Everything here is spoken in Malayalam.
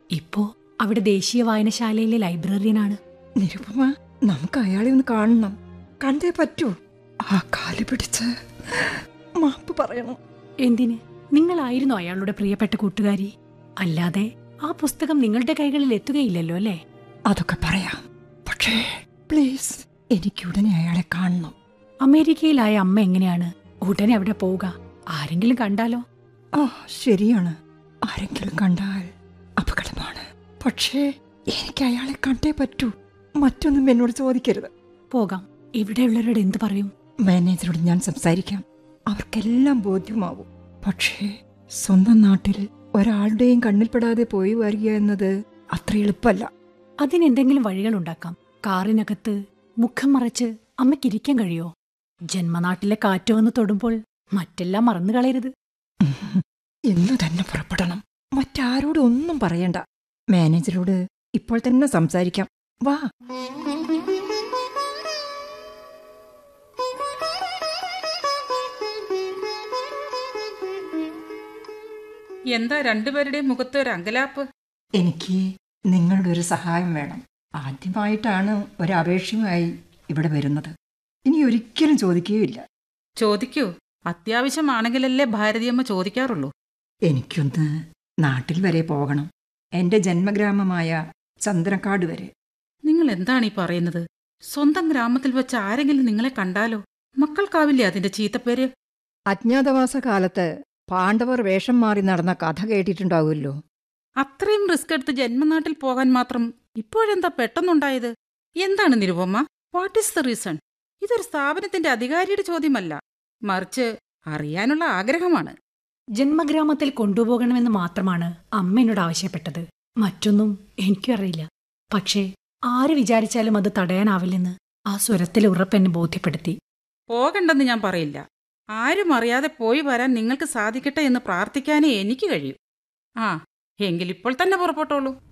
ഇപ്പോ അവിടെ ദേശീയ വായനശാലയിലെ ലൈബ്രറിയനാണ് നിരുപമ നമുക്ക് അയാളെ ഒന്ന് കാണണം കണ്ടേ പറ്റൂ ആ കാല് പിടിച്ച് മാപ്പ് പറയണം എന്തിന് നിങ്ങളായിരുന്നു അയാളുടെ പ്രിയപ്പെട്ട കൂട്ടുകാരി അല്ലാതെ ആ പുസ്തകം നിങ്ങളുടെ കൈകളിൽ എത്തുകയില്ലല്ലോ അല്ലേ അതൊക്കെ പറയാം പക്ഷേ പ്ലീസ് എനിക്ക് ഉടനെ അയാളെ കാണണം അമേരിക്കയിലായ അമ്മ എങ്ങനെയാണ് ഉടനെ അവിടെ പോവുക ആരെങ്കിലും കണ്ടാലോ ആ ശരിയാണ് ആരെങ്കിലും കണ്ടാൽ അപകടമാണ് പക്ഷേ എനിക്ക് അയാളെ കണ്ടേ പറ്റൂ മറ്റൊന്നും എന്നോട് ചോദിക്കരുത് പോകാം ഇവിടെയുള്ളവരോട് എന്തു പറയും മാനേജറോട് ഞാൻ സംസാരിക്കാം അവർക്കെല്ലാം ബോധ്യമാവും പക്ഷേ സ്വന്തം നാട്ടിൽ ഒരാളുടെയും കണ്ണിൽപ്പെടാതെ പോയി വരിക എന്നത് അത്ര എളുപ്പമല്ല അതിനെന്തെങ്കിലും വഴികളുണ്ടാക്കാം കാറിനകത്ത് മുഖം മറച്ച് അമ്മയ്ക്കിരിക്കാൻ കഴിയോ ജന്മനാട്ടിലെ കാറ്റ് വന്ന് തൊടുമ്പോൾ മറ്റെല്ലാം മറന്നു കളയരുത് ഇന്ന് തന്നെ പുറപ്പെടണം മറ്റാരോടും ഒന്നും പറയണ്ട മാനേജറോട് ഇപ്പോൾ തന്നെ സംസാരിക്കാം വാ എന്താ രണ്ടുപേരുടെയും മുഖത്ത് ഒരു അങ്കലാപ്പ് എനിക്ക് നിങ്ങളുടെ ഒരു സഹായം വേണം ആദ്യമായിട്ടാണ് ഒരു അപേക്ഷയുമായി ഇവിടെ വരുന്നത് ഇനി ഒരിക്കലും ചോദിക്കുകയില്ല ചോദിക്കൂ അത്യാവശ്യമാണെങ്കിലല്ലേ ഭാരതിയമ്മ ചോദിക്കാറുള്ളൂ എനിക്കൊന്ന് നാട്ടിൽ വരെ പോകണം എന്റെ ജന്മഗ്രാമമായ ചന്ദ്രക്കാട് വരെ നിങ്ങൾ എന്താണ് ഈ പറയുന്നത് സ്വന്തം ഗ്രാമത്തിൽ വെച്ച് ആരെങ്കിലും നിങ്ങളെ കണ്ടാലോ മക്കൾക്കാവില്ലേ അതിന്റെ ചീത്തപ്പേര് അജ്ഞാതവാസ കാലത്ത് പാണ്ഡവർ വേഷം മാറി നടന്ന കഥ കേട്ടിട്ടുണ്ടാവുമല്ലോ അത്രയും റിസ്ക് എടുത്ത് ജന്മനാട്ടിൽ പോകാൻ മാത്രം ഇപ്പോഴെന്താ പെട്ടെന്നുണ്ടായത് എന്താണ് Nirupama what is the reason ഇതൊരു സ്ഥാപനത്തിന്റെ അധികാരിയുടെ ചോദ്യമല്ല മറിച്ച് അറിയാനുള്ള ആഗ്രഹമാണ് ജന്മഗ്രാമത്തിൽ കൊണ്ടുപോകണമെന്ന് മാത്രമാണ് അമ്മ എന്നോട് ആവശ്യപ്പെട്ടത് മറ്റൊന്നും എനിക്കും അറിയില്ല പക്ഷേ ആര് വിചാരിച്ചാലും അത് തടയാനാവില്ലെന്ന് ആ സ്വരത്തിൽ ഉറപ്പെന്നെ ബോധ്യപ്പെടുത്തി പോകണ്ടെന്ന് ഞാൻ പറയില്ല ആരും അറിയാതെ പോയി വരാൻ നിങ്ങൾക്ക് സാധിക്കട്ടെ എന്ന് പ്രാർത്ഥിക്കാനേ എനിക്ക് കഴിയും ആ എങ്കിലിപ്പോൾ തന്നെ പുറപ്പെട്ടോളൂ